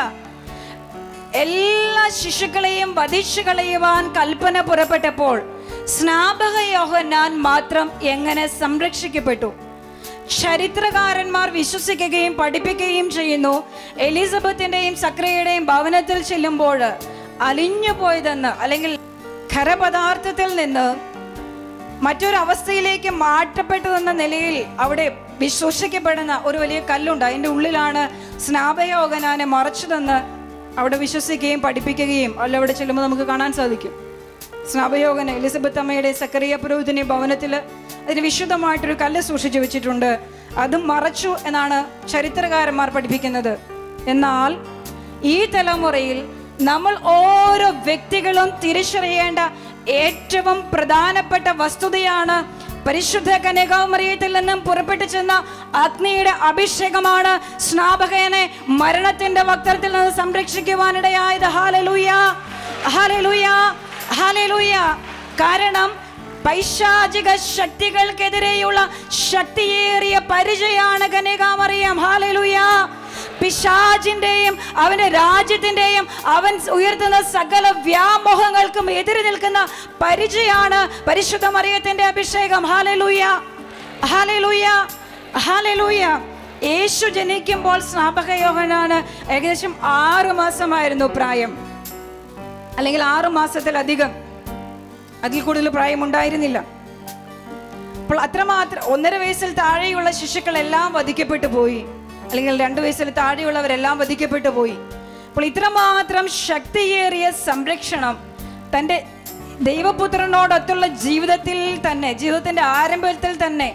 എല്ലാ ശിശുക്കളെയും വധിച്ചു കളയുവാൻ കൽപ്പന പുറപ്പെട്ടപ്പോൾ സ്നാപക യോഹന്നാൻ മാത്രം എങ്ങനെ സംരക്ഷിക്കപ്പെട്ടു ചരിത്രകാരന്മാർ വിശ്വസിക്കുകയും പഠിപ്പിക്കുകയും ചെയ്യുന്നു എലിസബത്തിന്റെയും സക്രിയയുടെയും ഭവനത്തിൽ ചെല്ലുമ്പോൾ അലിഞ്ഞു പോയതെന്ന് അല്ലെങ്കിൽ ഖരപദാർത്ഥത്തിൽ നിന്ന് മറ്റൊരവസ്ഥയിലേക്ക് മാറ്റപ്പെട്ടതെന്ന നിലയിൽ അവിടെ വിശ്വസിക്കപ്പെടുന്ന ഒരു വലിയ കല്ലുണ്ട് അതിൻ്റെ ഉള്ളിലാണ് സ്നാപയോഗനാനെ മറച്ചതെന്ന് അവിടെ വിശ്വസിക്കുകയും പഠിപ്പിക്കുകയും അല്ല അവിടെ ചെല്ലുമ്പോൾ നമുക്ക് കാണാൻ സാധിക്കും സ്നാപയോഗന എലിസബത്ത് അമ്മയുടെ സക്കറിയ പുരോഹിതന്റെ ഭവനത്തിൽ അതിന് വിശുദ്ധമായിട്ടൊരു കല്ല് സൂക്ഷിച്ചു വെച്ചിട്ടുണ്ട് അതും മറച്ചു എന്നാണ് ചരിത്രകാരന്മാർ പഠിപ്പിക്കുന്നത് എന്നാൽ ഈ തലമുറയിൽ നമ്മൾ ഓരോ വ്യക്തികളും തിരിച്ചറിയേണ്ട ഏറ്റവും പ്രധാനപ്പെട്ട വസ്തുതയാണ് പരിശുദ്ധ കന്യകാമറിയത്തിൽ നിന്നും പുറപ്പെട്ടു ചെന്ന അഗ്നിയുടെ അഭിഷേകമാണ് സ്നാപകനെ മരണത്തിന്റെ വക്രത്തിൽ നിന്ന് സംരക്ഷിക്കുവാനിടയായത് ഹാലലൂയ ഹാലലൂയ ഹാലലൂയ കാരണം പൈശാചിക ശക്തികൾക്കെതിരെയുള്ള ശക്തിയേറിയ പരിചയാണ് കന്യകാമറിയം ഹാലലൂയ പിശാചിന്റെയും അവന്റെ രാജ്യത്തിന്റെയും അവൻ ഉയർത്തുന്ന സകല വ്യാമോഹങ്ങൾക്കും എതിരെ നിൽക്കുന്ന പരിചയാണ് പരിശുദ്ധ മറിയത്തിന്റെ അഭിഷേകം ഹാലലൂയ ഹാലലൂയ ഹാലലൂയ യേശു ജനിക്കുമ്പോൾ സ്നാപക യോഹനാണ് ഏകദേശം ആറു മാസമായിരുന്നു പ്രായം അല്ലെങ്കിൽ ആറു മാസത്തിലധികം അതിൽ കൂടുതൽ പ്രായമുണ്ടായിരുന്നില്ല അപ്പോൾ അത്രമാത്രം ഒന്നര വയസ്സിൽ താഴെയുള്ള ശിശുക്കളെല്ലാം വധിക്കപ്പെട്ടു പോയി അല്ലെങ്കിൽ രണ്ട് വയസ്സിൽ താഴെയുള്ളവരെല്ലാം വധിക്കപ്പെട്ടു പോയി അപ്പോൾ ഇത്രമാത്രം ശക്തിയേറിയ സംരക്ഷണം തൻ്റെ ദൈവപുത്രനോടൊത്തുള്ള ജീവിതത്തിൽ തന്നെ ജീവിതത്തിന്റെ ആരംഭത്തിൽ തന്നെ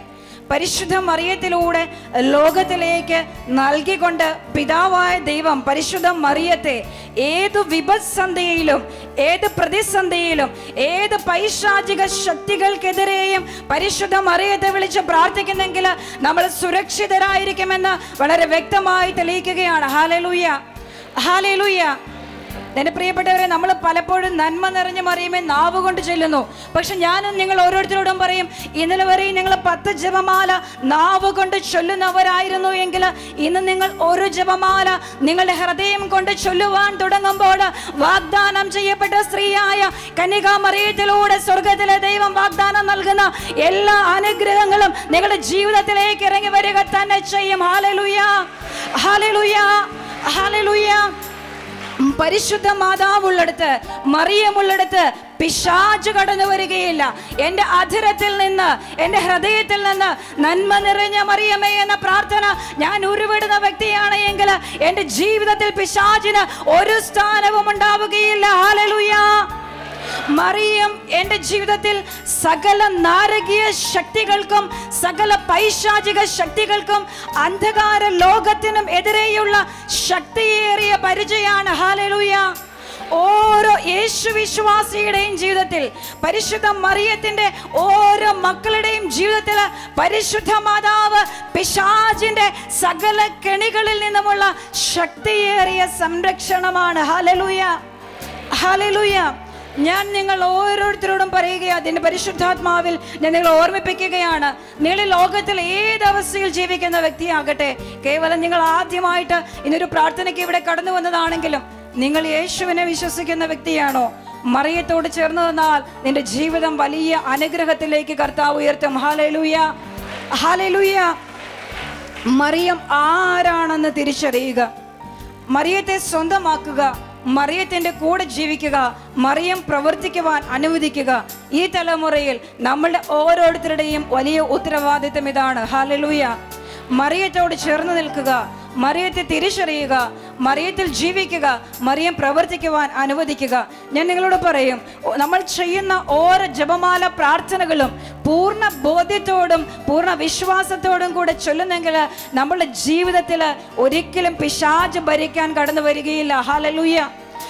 പരിശുദ്ധ മറിയത്തിലൂടെ ലോകത്തിലേക്ക് നൽകിക്കൊണ്ട് പിതാവായ ദൈവം പരിശുദ്ധ മറിയത്തെ ഏതു വിപത്സന്ധിയിലും ഏത് പ്രതിസന്ധിയിലും ഏത് പൈശാചിക ശക്തികൾക്കെതിരെയും പരിശുദ്ധ മറിയത്തെ വിളിച്ച് പ്രാർത്ഥിക്കുന്നെങ്കിൽ നമ്മൾ സുരക്ഷിതരായിരിക്കുമെന്ന് വളരെ വ്യക്തമായി തെളിയിക്കുകയാണ് ഹാലലൂയ ഹാലലൂയ എന്റെ പ്രിയപ്പെട്ടവരെ നമ്മൾ പലപ്പോഴും നന്മ നിറഞ്ഞ മറിയുമേ നാവ് കൊണ്ട് ചെല്ലുന്നു പക്ഷെ ഞാനും നിങ്ങൾ ഓരോരുത്തരോടും പറയും ഇന്നലെ വരെയും നിങ്ങൾ പത്ത് ജപമാല നാവ് കൊണ്ട് ചൊല്ലുന്നവരായിരുന്നു എങ്കിൽ ഇന്ന് നിങ്ങൾ ഒരു ജപമാല നിങ്ങളുടെ ഹൃദയം കൊണ്ട് ചൊല്ലുവാൻ തുടങ്ങുമ്പോൾ വാഗ്ദാനം ചെയ്യപ്പെട്ട സ്ത്രീയായ കന്യകാ മറിയത്തിലൂടെ സ്വർഗത്തിലെ ദൈവം വാഗ്ദാനം നൽകുന്ന എല്ലാ അനുഗ്രഹങ്ങളും നിങ്ങളുടെ ജീവിതത്തിലേക്ക് ഇറങ്ങി വരിക തന്നെ ചെയ്യും ഹാലലുയ ഹാലലുയ ഹാലലുയ പരിശുദ്ധ മാതാവുള്ളിടത്ത് മറിയമുള്ളിടത്ത് പിശാച് കടന്നു വരികയില്ല എൻ്റെ അധരത്തിൽ നിന്ന് എൻ്റെ ഹൃദയത്തിൽ നിന്ന് നന്മ നിറഞ്ഞ മറിയമേ എന്ന പ്രാർത്ഥന ഞാൻ ഉരുവിടുന്ന വ്യക്തിയാണ് എങ്കിൽ എൻ്റെ ജീവിതത്തിൽ പിശാചിന് ഒരു സ്ഥാനവും ഉണ്ടാവുകയില്ല ഹാലലുയ മറിയം എൻ്റെ ജീവിതത്തിൽ സകല നാരകീയ ശക്തികൾക്കും സകല പൈശാചിക ശക്തികൾക്കും അന്ധകാര ലോകത്തിനും എതിരെയുള്ള ശക്തിയേറിയ പരിചയമാണ് ഹാലലൂയ ഓരോ യേശു വിശ്വാസിയുടെയും ജീവിതത്തിൽ പരിശുദ്ധ മറിയത്തിന്റെ ഓരോ മക്കളുടെയും ജീവിതത്തിൽ പരിശുദ്ധ മാതാവ് പിശാചിന്റെ സകല കെണികളിൽ നിന്നുമുള്ള ശക്തിയേറിയ സംരക്ഷണമാണ് ഹാലലൂയ ഹാലലൂയ ഞാൻ നിങ്ങൾ ഓരോരുത്തരോടും പറയുകയാണ് അതിൻ്റെ പരിശുദ്ധാത്മാവിൽ ഞാൻ നിങ്ങളെ ഓർമ്മിപ്പിക്കുകയാണ് നിങ്ങൾ ഈ ലോകത്തിൽ ഏത് അവസ്ഥയിൽ ജീവിക്കുന്ന വ്യക്തിയാകട്ടെ കേവലം നിങ്ങൾ ആദ്യമായിട്ട് ഇന്നൊരു പ്രാർത്ഥനയ്ക്ക് ഇവിടെ കടന്നു വന്നതാണെങ്കിലും നിങ്ങൾ യേശുവിനെ വിശ്വസിക്കുന്ന വ്യക്തിയാണോ മറിയത്തോട് ചേർന്ന് നിന്നാൽ നിന്റെ ജീവിതം വലിയ അനുഗ്രഹത്തിലേക്ക് കർത്താവ് ഉയർത്തും ഹാലലൂയ ഹാലലൂയ മറിയം ആരാണെന്ന് തിരിച്ചറിയുക മറിയത്തെ സ്വന്തമാക്കുക മറിയത്തിന്റെ കൂടെ ജീവിക്കുക മറിയം പ്രവർത്തിക്കുവാൻ അനുവദിക്കുക ഈ തലമുറയിൽ നമ്മളുടെ ഓരോരുത്തരുടെയും വലിയ ഉത്തരവാദിത്തം ഇതാണ് ഹാലലൂയ മറിയത്തോട് ചേർന്ന് നിൽക്കുക മറിയത്തെ തിരിച്ചറിയുക മറിയത്തിൽ ജീവിക്കുക മറിയം പ്രവർത്തിക്കുവാൻ അനുവദിക്കുക ഞാൻ നിങ്ങളോട് പറയും ഓ, നമ്മൾ ചെയ്യുന്ന ഓരോ ജപമാല പ്രാർത്ഥനകളും പൂർണ്ണ ബോധ്യത്തോടും പൂർണ്ണ വിശ്വാസത്തോടും കൂടെ ചൊല്ലുന്നെങ്കിൽ നമ്മളുടെ ജീവിതത്തിൽ ഒരിക്കലും പിശാച് ഭരിക്കാൻ കടന്നു വരികയില്ല ഹാലലൂയ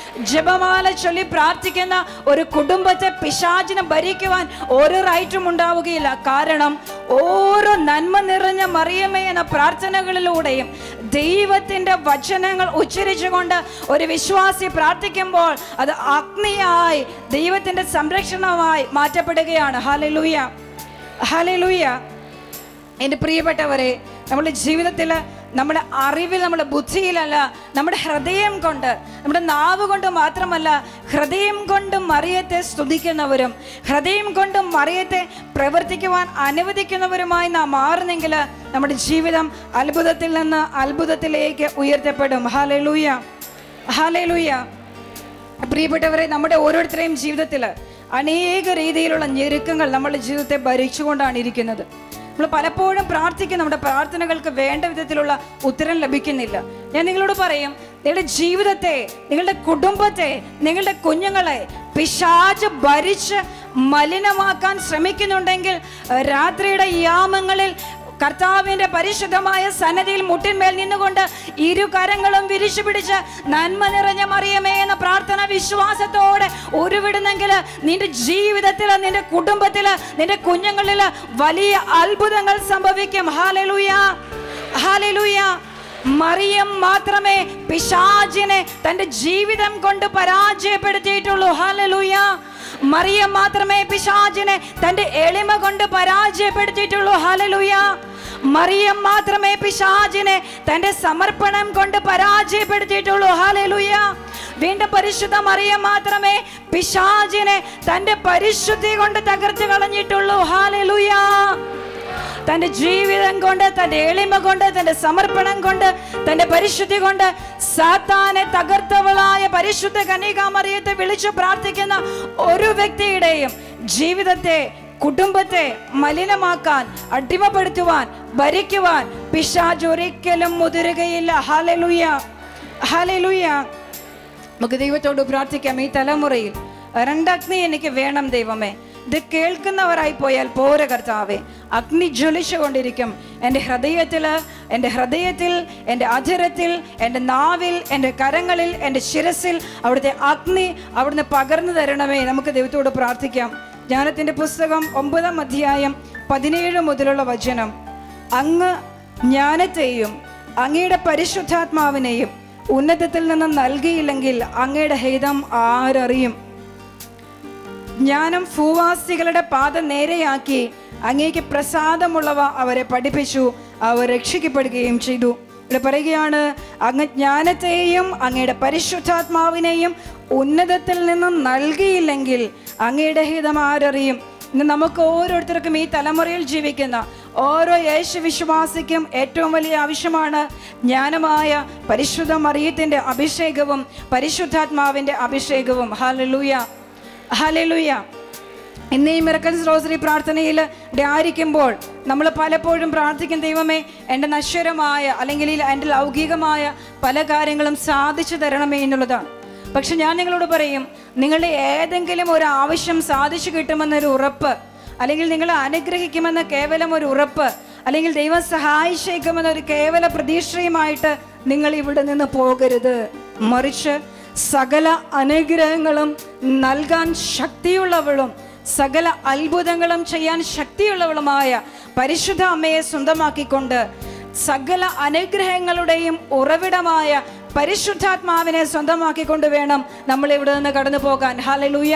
ജപമാല ചൊല്ലി പ്രാർത്ഥിക്കുന്ന ഒരു കുടുംബത്തെ പിശാചിനെ ഭരിക്കുവാൻ ഒരു റൈറ്റും ഉണ്ടാവുകയില്ല കാരണം ഓരോ നന്മ നിറഞ്ഞ മറിയമേ എന്ന പ്രാർത്ഥനകളിലൂടെയും ദൈവത്തിന്റെ വചനങ്ങൾ ഉച്ചരിച്ചുകൊണ്ട് ഒരു വിശ്വാസി പ്രാർത്ഥിക്കുമ്പോൾ അത് അഗ്നിയായി ദൈവത്തിന്റെ സംരക്ഷണമായി മാറ്റപ്പെടുകയാണ് ഹാലലൂയ ഹാലലൂയ എൻ്റെ പ്രിയപ്പെട്ടവരെ നമ്മുടെ ജീവിതത്തിൽ നമ്മുടെ അറിവിൽ നമ്മുടെ ബുദ്ധിയിലല്ല നമ്മുടെ ഹൃദയം കൊണ്ട് നമ്മുടെ നാവ് കൊണ്ട് മാത്രമല്ല ഹൃദയം കൊണ്ട് മറിയത്തെ സ്തുതിക്കുന്നവരും ഹൃദയം കൊണ്ട് മറിയത്തെ പ്രവർത്തിക്കുവാൻ അനുവദിക്കുന്നവരുമായി നാം മാറുന്നെങ്കിൽ നമ്മുടെ ജീവിതം അത്ഭുതത്തിൽ നിന്ന് അത്ഭുതത്തിലേക്ക് ഉയർത്തപ്പെടും ഹാലലൂയ ഹാലലൂയ പ്രിയപ്പെട്ടവരെ നമ്മുടെ ഓരോരുത്തരുടെയും ജീവിതത്തിൽ അനേക രീതിയിലുള്ള ഞെരുക്കങ്ങൾ നമ്മുടെ ജീവിതത്തെ ഭരിച്ചുകൊണ്ടാണ് ഇരിക്കുന്നത് നമ്മൾ പലപ്പോഴും പ്രാർത്ഥിക്കും നമ്മുടെ പ്രാർത്ഥനകൾക്ക് വേണ്ട വിധത്തിലുള്ള ഉത്തരം ലഭിക്കുന്നില്ല ഞാൻ നിങ്ങളോട് പറയും നിങ്ങളുടെ ജീവിതത്തെ നിങ്ങളുടെ കുടുംബത്തെ നിങ്ങളുടെ കുഞ്ഞുങ്ങളെ പിശാച് ഭരിച്ച് മലിനമാക്കാൻ ശ്രമിക്കുന്നുണ്ടെങ്കിൽ അഹ് രാത്രിയുടെ യാമങ്ങളിൽ കർത്താവിന്റെ പരിശുദ്ധമായ സന്നദ്ധിയിൽ മുട്ടിന്മേൽ നിന്നുകൊണ്ട് ഇരു കരങ്ങളും വിരിച്ചു പിടിച്ച് നന്മ നിറഞ്ഞ മറിയമേ എന്ന പ്രാർത്ഥന വിശ്വാസത്തോടെ ഉരുവിടുന്നെങ്കിൽ നിന്റെ ജീവിതത്തിൽ നിന്റെ കുടുംബത്തിൽ നിന്റെ കുഞ്ഞുങ്ങളിൽ വലിയ അത്ഭുതങ്ങൾ സംഭവിക്കും ഹാലലൂയ ഹാലലൂയ മറിയം മാത്രമേ പിശാചിനെ തന്റെ ജീവിതം കൊണ്ട് പരാജയപ്പെടുത്തിയിട്ടുള്ളൂ ഹാലലൂയ മറിയം മാത്രമേ പിശാചിനെ തന്റെ എളിമ കൊണ്ട് പരാജയപ്പെടുത്തിയിട്ടുള്ളൂ ഹാലലൂയ മറിയം മാത്രമേ പിശാചിനെ തന്റെ സമർപ്പണം കൊണ്ട് പരാജയപ്പെടുത്തിയിട്ടുള്ളൂ ഹാലലൂയ വീണ്ടും പരിശുദ്ധ മറിയം മാത്രമേ പിശാചിനെ തന്റെ പരിശുദ്ധി കൊണ്ട് തകർത്ത് കളഞ്ഞിട്ടുള്ളൂ ഹാലലൂയ തന്റെ ജീവിതം കൊണ്ട് തന്റെ എളിമ കൊണ്ട് തന്റെ സമർപ്പണം കൊണ്ട് തന്റെ പരിശുദ്ധി കൊണ്ട് സാത്താനെ തകർത്തവളായ പരിശുദ്ധ കന്യകാമറിയത്തെ വിളിച്ചു പ്രാർത്ഥിക്കുന്ന ഒരു വ്യക്തിയുടെയും ജീവിതത്തെ കുടുംബത്തെ മലിനമാക്കാൻ അടിമപ്പെടുത്തുവാൻ ഭരിക്കുവാൻ പിശാജ് ഒരിക്കലും മുതിരുകയില്ല ഹാലലുയ ഹാലലുയ നമുക്ക് ദൈവത്തോട് പ്രാർത്ഥിക്കാം ഈ തലമുറയിൽ രണ്ടഗ്നി എനിക്ക് വേണം ദൈവമേ ഇത് കേൾക്കുന്നവരായി പോയാൽ പോര കർത്താവേ അഗ്നി ജ്വലിച്ചുകൊണ്ടിരിക്കും എൻ്റെ ഹൃദയത്തിൽ എൻ്റെ ഹൃദയത്തിൽ എൻ്റെ അധരത്തിൽ എൻ്റെ നാവിൽ എൻ്റെ കരങ്ങളിൽ എൻ്റെ ശിരസിൽ അവിടുത്തെ അഗ്നി അവിടുന്ന് പകർന്നു തരണമേ നമുക്ക് ദൈവത്തോട് പ്രാർത്ഥിക്കാം ജ്ഞാനത്തിൻ്റെ പുസ്തകം ഒമ്പതാം അധ്യായം പതിനേഴ് മുതലുള്ള വചനം അങ്ങ് ജ്ഞാനത്തെയും അങ്ങയുടെ പരിശുദ്ധാത്മാവിനെയും ഉന്നതത്തിൽ നിന്ന് നൽകിയില്ലെങ്കിൽ അങ്ങയുടെ ഹിതം ആരറിയും ജ്ഞാനം ഭൂവാസികളുടെ പാത നേരെയാക്കി അങ്ങേക്ക് പ്രസാദമുള്ളവ അവരെ പഠിപ്പിച്ചു അവർ രക്ഷിക്കപ്പെടുകയും ചെയ്തു ഇവിടെ പറയുകയാണ് അങ്ങ് ജ്ഞാനത്തെയും അങ്ങയുടെ പരിശുദ്ധാത്മാവിനെയും ഉന്നതത്തിൽ നിന്നും നൽകിയില്ലെങ്കിൽ അങ്ങയുടെ ഹിതം ആരറിയും ഇന്ന് നമുക്ക് ഓരോരുത്തർക്കും ഈ തലമുറയിൽ ജീവിക്കുന്ന ഓരോ യേശു വിശ്വാസിക്കും ഏറ്റവും വലിയ ആവശ്യമാണ് ജ്ഞാനമായ പരിശുദ്ധ മറിയത്തിന്റെ അഭിഷേകവും പരിശുദ്ധാത്മാവിന്റെ അഭിഷേകവും ഹാലലൂയ ഹലലുയ ഇന്ന് ഈ മിറക്കൽസ് റോസറി പ്രാർത്ഥനയിൽ ഇവിടെ ആയിരിക്കുമ്പോൾ നമ്മൾ പലപ്പോഴും പ്രാർത്ഥിക്കും ദൈവമേ എൻ്റെ നശ്വരമായ അല്ലെങ്കിൽ ഈ എൻ്റെ ലൗകികമായ പല കാര്യങ്ങളും സാധിച്ചു തരണമേ എന്നുള്ളതാണ് പക്ഷെ ഞാൻ നിങ്ങളോട് പറയും നിങ്ങളുടെ ഏതെങ്കിലും ഒരു ആവശ്യം സാധിച്ചു കിട്ടുമെന്നൊരു ഉറപ്പ് അല്ലെങ്കിൽ നിങ്ങളെ അനുഗ്രഹിക്കുമെന്ന കേവലം ഒരു ഉറപ്പ് അല്ലെങ്കിൽ ദൈവം സഹായിച്ചേക്കുമെന്ന ഒരു കേവല പ്രതീക്ഷയുമായിട്ട് നിങ്ങൾ ഇവിടെ നിന്ന് പോകരുത് മറിച്ച് സകല അനുഗ്രഹങ്ങളും നൽകാൻ ശക്തിയുള്ളവളും സകല അത്ഭുതങ്ങളും ചെയ്യാൻ ശക്തിയുള്ളവളുമായ പരിശുദ്ധ അമ്മയെ സ്വന്തമാക്കിക്കൊണ്ട് സകല അനുഗ്രഹങ്ങളുടെയും ഉറവിടമായ പരിശുദ്ധാത്മാവിനെ സ്വന്തമാക്കിക്കൊണ്ട് വേണം നമ്മൾ ഇവിടെ നിന്ന് കടന്നു പോകാൻ ഹലലുയ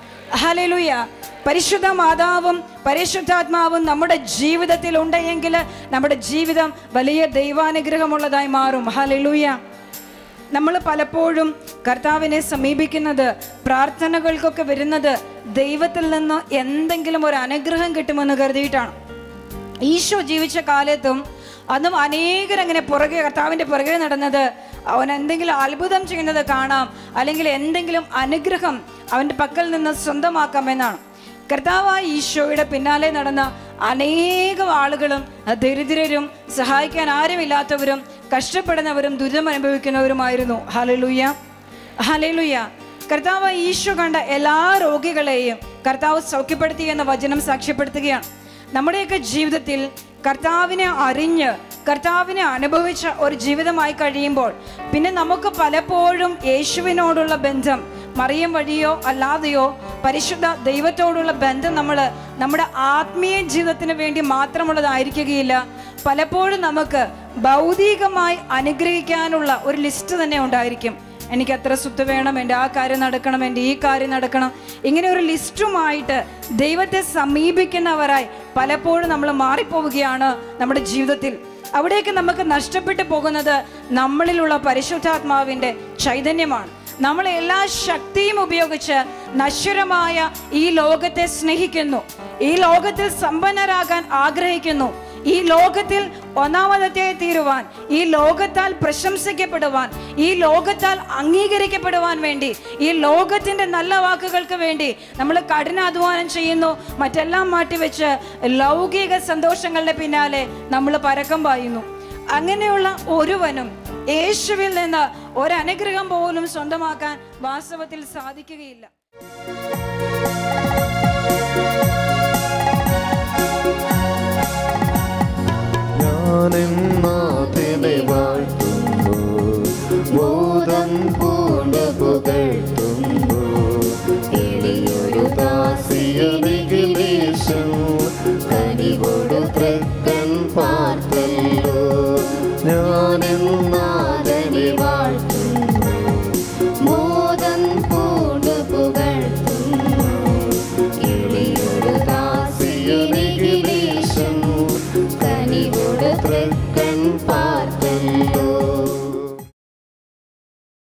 ഹലലുയ പരിശുദ്ധ മാതാവും പരിശുദ്ധാത്മാവും നമ്മുടെ ജീവിതത്തിൽ ഉണ്ടെങ്കിൽ നമ്മുടെ ജീവിതം വലിയ ദൈവാനുഗ്രഹമുള്ളതായി മാറും ഹലലുയ നമ്മൾ പലപ്പോഴും കർത്താവിനെ സമീപിക്കുന്നത് പ്രാർത്ഥനകൾക്കൊക്കെ വരുന്നത് ദൈവത്തിൽ നിന്ന് എന്തെങ്കിലും ഒരു അനുഗ്രഹം കിട്ടുമെന്ന് കരുതിയിട്ടാണ് ഈശോ ജീവിച്ച കാലത്തും അന്നും അനേകരങ്ങനെ പുറകെ കർത്താവിൻ്റെ പുറകെ നടന്നത് അവൻ എന്തെങ്കിലും അത്ഭുതം ചെയ്യുന്നത് കാണാം അല്ലെങ്കിൽ എന്തെങ്കിലും അനുഗ്രഹം അവൻ്റെ പക്കൽ നിന്ന് സ്വന്തമാക്കാമെന്നാണ് കർത്താവായ ഈശോയുടെ പിന്നാലെ നടന്ന അനേകം ആളുകളും ദരിദ്രരും സഹായിക്കാൻ ആരുമില്ലാത്തവരും കഷ്ടപ്പെടുന്നവരും ദുരിതം അനുഭവിക്കുന്നവരുമായിരുന്നു ഹലലുയ്യ ഹലലുയ്യ കർത്താവ് ഈശോ കണ്ട എല്ലാ രോഗികളെയും കർത്താവ് സൗഖ്യപ്പെടുത്തി എന്ന വചനം സാക്ഷ്യപ്പെടുത്തുകയാണ് നമ്മുടെയൊക്കെ ജീവിതത്തിൽ കർത്താവിനെ അറിഞ്ഞ് കർത്താവിനെ അനുഭവിച്ച ഒരു ജീവിതമായി കഴിയുമ്പോൾ പിന്നെ നമുക്ക് പലപ്പോഴും യേശുവിനോടുള്ള ബന്ധം മറിയം വഴിയോ അല്ലാതെയോ പരിശുദ്ധ ദൈവത്തോടുള്ള ബന്ധം നമ്മൾ നമ്മുടെ ആത്മീയ ജീവിതത്തിന് വേണ്ടി മാത്രമുള്ളതായിരിക്കുകയില്ല പലപ്പോഴും നമുക്ക് ഭൗതികമായി അനുഗ്രഹിക്കാനുള്ള ഒരു ലിസ്റ്റ് തന്നെ ഉണ്ടായിരിക്കും എനിക്ക് അത്ര സ്വത്ത് വേണം എൻ്റെ ആ കാര്യം നടക്കണം എൻ്റെ ഈ കാര്യം നടക്കണം ഇങ്ങനെ ഒരു ലിസ്റ്റുമായിട്ട് ദൈവത്തെ സമീപിക്കുന്നവരായി പലപ്പോഴും നമ്മൾ മാറിപ്പോവുകയാണ് നമ്മുടെ ജീവിതത്തിൽ അവിടേക്ക് നമുക്ക് നഷ്ടപ്പെട്ടു പോകുന്നത് നമ്മളിലുള്ള പരിശുദ്ധാത്മാവിൻ്റെ ചൈതന്യമാണ് നമ്മൾ എല്ലാ ശക്തിയും ഉപയോഗിച്ച് നശ്വരമായ ഈ ലോകത്തെ സ്നേഹിക്കുന്നു ഈ ലോകത്തിൽ സമ്പന്നരാകാൻ ആഗ്രഹിക്കുന്നു ഈ ലോകത്തിൽ ഒന്നാമതത്തെ തീരുവാൻ ഈ ലോകത്താൽ പ്രശംസിക്കപ്പെടുവാൻ ഈ ലോകത്താൽ അംഗീകരിക്കപ്പെടുവാൻ വേണ്ടി ഈ ലോകത്തിന്റെ നല്ല വാക്കുകൾക്ക് വേണ്ടി നമ്മൾ കഠിനാധ്വാനം ചെയ്യുന്നു മറ്റെല്ലാം മാറ്റിവെച്ച് ലൗകിക സന്തോഷങ്ങളുടെ പിന്നാലെ നമ്മൾ പരക്കം പായുന്നു അങ്ങനെയുള്ള ഒരുവനും യേശുവിൽ നിന്ന് ഒരനുഗ്രഹം പോലും സ്വന്തമാക്കാൻ വാസ്തവത്തിൽ സാധിക്കുകയില്ല ഞാനെന്നാതിനെ വാഴ്ത്തുന്നു ബോധം പോലെ പുകഴ്ത്തുന്നു എളിയൊരു ദാസിയനികിലേശം കനിവോടു തൃക്കൻ പാർത്തല്ലോ ഞാൻ